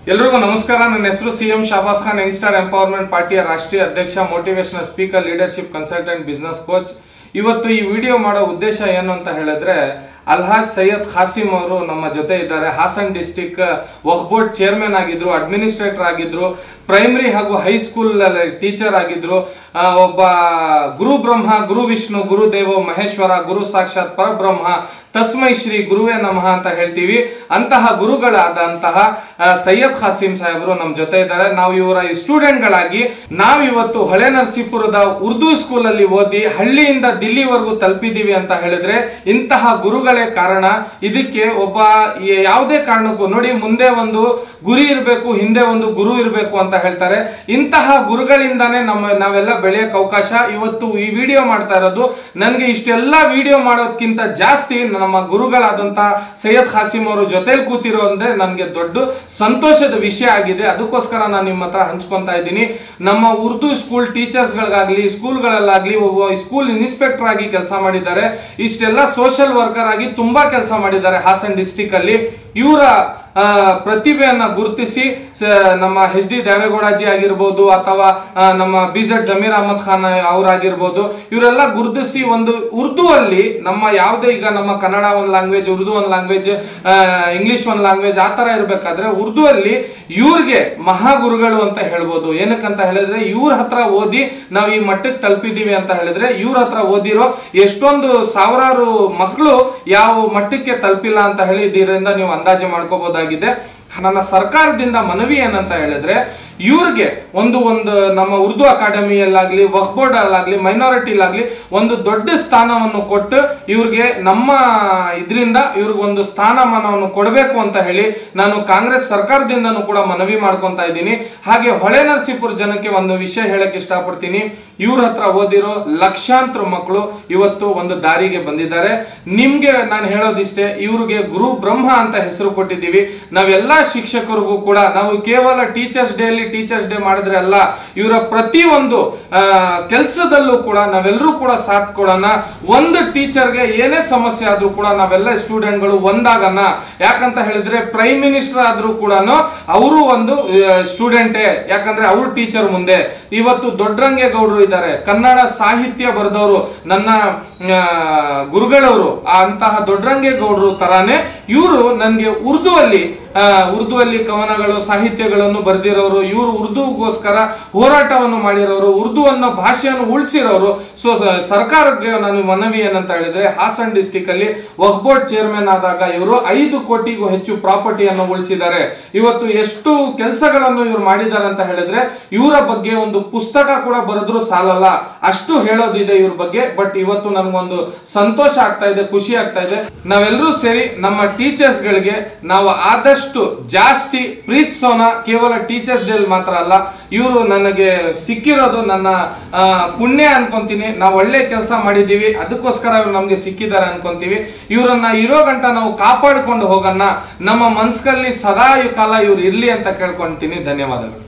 ಎಲ್ರಿಗೂ ನಮಸ್ಕಾರ ನನ್ನ ಹೆಸರು C M Shahbaz Khan youngster empowerment ಪಾರ್ಟಿಯ ರಾಷ್ಟ್ರೀಯ ಅಧ್ಯಕ್ಷ motivational speaker leadership consultant business coach ಇವತ್ತು ಈ ವಿಡಿಯೋ ಮಾಡೋ ಉದ್ದೇಶ ಏನು ಅಂತ ಹೇಳಿದ್ರೆ ಅಲ್ಹಾಜ್ ಸೈಯದ್ ಖಾಸಿಂ ಅವರು ನಮ್ಮ ಜೊತೆ ಇದ್ದಾರೆ Hassan district Waqf board chairman ಆಗಿದ್ರು ಅಡ್ಮಿನಿಸ್ಟ್ರೇಟರ್ ಆಗಿದ್ರು ಪ್ರೈಮರಿ ಹಾಗೂ ಹೈಸ್ಕೂಲ್ ಟೀಚರ್ ಆಗಿದ್ರು ಆ, ಒಬ್ಬ ಗುರು ಬ್ರಹ್ಮ ಗುರು ವಿಷ್ಣು ಗುರು ದೇವೋ ಮಹೇಶ್ವರ ಗುರು ಸಾಕ್ಷಾತ್ ಪರಬ್ರಹ್ಮ ತಸ್ಮೈ ಶ್ರೀ ಗುರುವೇ ನಮಃ ಅಂತ ಹೇಳ್ತೀವಿ ಅಂತಹ ಗುರುಗಳಾದಂತಹ ಆ, ಸೈಯದ್ ಖಾಸಿಂ ಸಾಹೇಬರು ನಮ್ಮ ಜೊತೆ ಇದ್ದಾರೆ ನಾವು ಇವರ ಸ್ಟೂಡೆಂಟ್ಗಳಾಗಿ ನಾವು ಇವತ್ತು ಹೊಳೆ ನರಸೀಪುರದ ಉರ್ದು ಸ್ಕೂಲ್ ಅಲ್ಲಿ ಓದಿ ಹಳ್ಳಿಯಿಂದ ದಿಲ್ಲಿವರೆಗೂ ತಲುಪಿದೀವಿ ಅಂತ ಹೇಳಿದ್ರೆ ಇಂತಹ ಗುರುಗಳೇ ಕಾರಣ ಇದಕ್ಕೆ ಒಬ್ಬ ಯ- ಯಾವುದೇ ಕಾರಣಕ್ಕೂ ನೋಡಿ ಮುಂದೆ ಒಂದು ಗುರಿ ಇರಬೇಕು ಹಿಂದೆ ಒಂದು ಗುರು ಇರಬೇಕು ಅಂತ ಹೇಳ್ತಾರೆ ಇಂತಹ ಗುರುಗಳಿಂದಾನೇ ನಮ್ಮ ನಾವೆಲ್ಲ ಬೆಳೆಯಕ್ ಅವಕಾಶ ಇವತ್ತು ಈ ವಿಡಿಯೋ ಮಾಡ್ತಾ ಇರೋದು ನನಗೆ ಇಷ್ಟೆಲ್ಲ ವಿಡಿಯೋ ಮಾಡೋದಕ್ಕಿಂತ ಜಾಸ್ತಿ ನಮ್ಮ ಗುರುಗಳಾದಂತ ಸೈಯದ್ ಖಾಸಿಂ ಅವರು ಜೊತೆಲಿ ಕೂತಿರೋದೇ ನನಗೆ ದೊಡ್ಡ ಸಂತೋಷದ ವಿಷಯ ಆಗಿದೆ ಅದಕ್ಕೋಸ್ಕರ ನಾನು ನಿಮ್ಮ ಹತ್ರ ಹಂಚ್ಕೊಂತಾ ಇದ್ದೀನಿ ನಮ್ಮ ಉರ್ದು ಸ್ಕೂಲ್ ಟೀಚರ್ಸ್ಗಳಿಗಾಗ್ಲಿ ಸ್ಕೂಲ್ಗಳಲ್ಲಾಗ್ಲಿ ಒಬ್ಬ ಸ್ಕೂಲ್ ಇನ್ಸ್ಪೆಕ್ಟರ್ ಆಗಿ ಕೆಲಸ ಮಾಡಿದ್ದಾರೆ ಇಷ್ಟೆಲ್ಲ ಸೋಷಿಯಲ್ ವರ್ಕರ್ ಆಗಿ ತುಂಬಾ ಕೆಲಸ ಮಾಡಿದ್ದಾರೆ ಹಾಸನ್ ಡಿಸ್ಟಿಕ್ ಅಲ್ಲಿ ಇವರ ಆ, ಪ್ರತಿಭೆಯನ್ನ ಗುರುತಿಸಿ ಸ- ನಮ್ಮ ಎಚ್ ಡಿ ದೇವೇಗೌಡಜಿ ಆಗಿರ್ಬೋದು ಅಥವಾ ಆ, ನಮ್ಮ ಬಿ ಜೆಡ್ ಜಮೀರ್ ಅಹಮದ್ ಖಾನ್ ಅವರಾಗಿರ್ಬೋದು ಇವರೆಲ್ಲ ಗುರುತಿಸಿ ಒಂದು ಉರ್ದು ಅಲ್ಲಿ ನಮ್ಮ ಯಾವುದೇ ಈಗ ನಮ್ಮ ಕನ್ನಡ ಒಂದು ಲ್ಯಾಂಗ್ವೇಜ್ ಉರ್ದು ಒಂದು ಲ್ಯಾಂಗ್ವೇಜ್ ಇಂಗ್ಲಿಷ್ ಒಂದು ಲ್ಯಾಂಗ್ವೇಜ್ ಆ ತರ ಇರ್ಬೇಕಾದ್ರೆ ಉರ್ದು ಅಲ್ಲಿ ಇವ್ರಿಗೆ ಮಹಾಗುರುಗಳು ಅಂತ ಹೇಳ್ಬೋದು ಏನಕ್ಕಂತ ಹೇಳಿದ್ರೆ ಇವ್ರ ಹತ್ರ ಓದಿ ನಾವು ಈ ಮಟ್ಟಕ್ಕೆ ತಲುಪಿದೀವಿ ಅಂತ ಹೇಳಿದ್ರೆ ಇವ್ರ ಹತ್ರ ಓದಿರೋ ಎಷ್ಟೊಂದು ಸಾವಿರಾರು ಮಕ್ಕಳು ಯಾವ ಮಟ್ಟಕ್ಕೆ ತಲುಪಿಲ್ಲ ಅಂತ ಹೇಳಿ ಇದರಿಂದ ನೀವು ಅಂದಾಜು ಮಾಡ್ಕೋಬಹುದಾಗಿದೆ ನನ್ನ ಸರ್ಕಾರದಿಂದ ಮನವಿ ಏನಂತ ಹೇಳಿದ್ರೆ ಇವ್ರಿಗೆ ಒಂದು ಒಂದು ನಮ್ಮ ಉರ್ದು ಅಕಾಡೆಮಿಯಲ್ಲಾಗ್ಲಿ ವಕ್ ಬೋರ್ಡ್ ಅಲ್ಲಾಗ್ಲಿ ಮೈನಾರಿಟಿಲಾಗ್ಲಿ ಒಂದು ದೊಡ್ಡ ಸ್ಥಾನವನ್ನು ಕೊಟ್ಟು ಇವ್ರಿಗೆ ನಮ್ಮ ಇದರಿಂದ ಇವ್ರಿಗೆ ಒಂದು ಸ್ಥಾನಮಾನವನ್ನು ಕೊಡಬೇಕು ಅಂತ ಹೇಳಿ ನಾನು ಕಾಂಗ್ರೆಸ್ ಸರ್ಕಾರದಿಂದನೂ ಕೂಡ ಮನವಿ ಮಾಡ್ಕೊಂತ ಇದ್ದೀನಿ ಹಾಗೆ ಹೊಳೆ ನರಸೀಪುರ ಜನಕ್ಕೆ ಒಂದು ವಿಷಯ ಹೇಳಕ್ ಇಷ್ಟಪಡ್ತೀನಿ ಇವ್ರ ಹತ್ರ ಓದಿರೋ ಲಕ್ಷಾಂತರ ಮಕ್ಕಳು ಇವತ್ತು ಒಂದು ದಾರಿಗೆ ಬಂದಿದ್ದಾರೆ ನಿಮ್ಗೆ ನಾನು ಹೇಳೋದಿಷ್ಟೇ ಇವ್ರಿಗೆ ಗುರು ಬ್ರಹ್ಮ ಅಂತ ಹೆಸರು ಕೊಟ್ಟಿದ್ದೀವಿ ನಾವೆಲ್ಲ ಶಿಕ್ಷಕರಿಗೂ ಕೂಡ ನಾವು ಕೇವಲ ಟೀಚರ್ಸ್ ಡೇ ಅಲ್ಲಿ ಟೀಚರ್ಸ್ ಡೇ ಮಾಡಿದ್ರೆ ಅಲ್ಲ ಇವರ ಪ್ರತಿ ಒಂದು ಕೆಲಸದಲ್ಲೂ ಕೂಡ ನಾವೆಲ್ಲರೂ ಕೂಡ ಸಾಥ್ ಕೊಡೋಣ ಒಂದು ಟೀಚರ್ಗೆ ಏನೇ ಸಮಸ್ಯೆ ಆದ್ರೂ ಕೂಡ ನಾವೆಲ್ಲ ಸ್ಟೂಡೆಂಟ್ಗಳು ಒಂದಾಗಣ ಯಾಕಂತ ಹೇಳಿದ್ರೆ ಪ್ರೈಮ್ ಮಿನಿಸ್ಟರ್ ಆದ್ರೂ ಕೂಡ ಅವರು ಒಂದು ಸ್ಟೂಡೆಂಟೇ ಯಾಕಂದ್ರೆ ಅವ್ರ ಟೀಚರ್ ಮುಂದೆ ಇವತ್ತು ದೊಡ್ಡರಂಗೇಗೌಡರು ಇದ್ದಾರೆ ಕನ್ನಡ ಸಾಹಿತ್ಯ ಬರೆದವರು ನನ್ನ ಆ, ಗುರುಗಳವರು ಆ ಅಂತಹ ದೊಡ್ಡರಂಗೇಗೌಡರು ತರಾನೇ ಇವರು ನನಗೆ ಉರ್ದು ಅಲ್ಲಿ ಆ, ಉರ್ದು ಅಲ್ಲಿ ಕವನಗಳು ಸಾಹಿತ್ಯಗಳನ್ನು ಬರೆದಿರೋರು ಇವರು ಉರ್ದುಗೋಸ್ಕರ ಹೋರಾಟವನ್ನು ಮಾಡಿರೋರು ಉರ್ದು ಅನ್ನೋ ಭಾಷೆಯನ್ನು ಉಳಿಸಿರೋರು ಸೊ ಸರ್ಕಾರಕ್ಕೆ ನಾನು ಮನವಿ ಏನಂತ ಹೇಳಿದ್ರೆ ಹಾಸನ್ ಡಿಸ್ಟಿಕ್ ಅಲ್ಲಿ ವಕ್ ಬೋರ್ಡ್ ಚೇರ್ಮನ್ ಆದಾಗ ಇವರು ಐದು ಕೋಟಿಗೂ ಹೆಚ್ಚು ಪ್ರಾಪರ್ಟಿಯನ್ನು ಉಳಿಸಿದ್ದಾರೆ ಇವತ್ತು ಎಷ್ಟು ಕೆಲಸಗಳನ್ನು ಇವರು ಮಾಡಿದ್ದಾರೆ ಅಂತ ಹೇಳಿದ್ರೆ ಇವರ ಬಗ್ಗೆ ಒಂದು ಪುಸ್ತಕ ಕೂಡ ಬರೆದ್ರು ಸಾಲಲ್ಲ ಅಷ್ಟು ಹೇಳೋದಿದೆ ಇವ್ರ ಬಗ್ಗೆ ಬಟ್ ಇವತ್ತು ನನ್ಗೊಂದು ಸಂತೋಷ ಆಗ್ತಾ ಇದೆ ಖುಷಿ ಆಗ್ತಾ ಇದೆ ನಾವೆಲ್ಲರೂ ಸೇರಿ ನಮ್ಮ ಟೀಚರ್ಸ್ ಗಳಿಗೆ ನಾವು ಆದಷ್ಟು ಜಾಸ್ತಿ ಪ್ರೀತಿಸೋಣ ಕೇವಲ ಟೀಚರ್ಸ್ ಡೇ ಮಾತ್ರ ಅಲ್ಲ ಇವರು ನನಗೆ ಸಿಕ್ಕಿರೋದು ನನ್ನ ಆ, ಪುಣ್ಯ ಅನ್ಕೊಂತೀನಿ ನಾವು ಒಳ್ಳೆ ಕೆಲಸ ಮಾಡಿದೀವಿ ಅದಕ್ಕೋಸ್ಕರ ಇವ್ರು ನಮ್ಗೆ ಸಿಕ್ಕಿದ್ದಾರೆ ಅನ್ಕೊಂತೀವಿ ಇವರನ್ನ ಇರೋ ಗಂಟ ನಾವು ಕಾಪಾಡಿಕೊಂಡು ಹೋಗೋಣ ನಮ್ಮ ಮನ್ಸ್ಕಲ್ಲಿ ಸದಾ ಕಾಲ ಇವ್ರು ಇರ್ಲಿ ಅಂತ ಕೇಳ್ಕೊಂತೀನಿ ಧನ್ಯವಾದಗಳು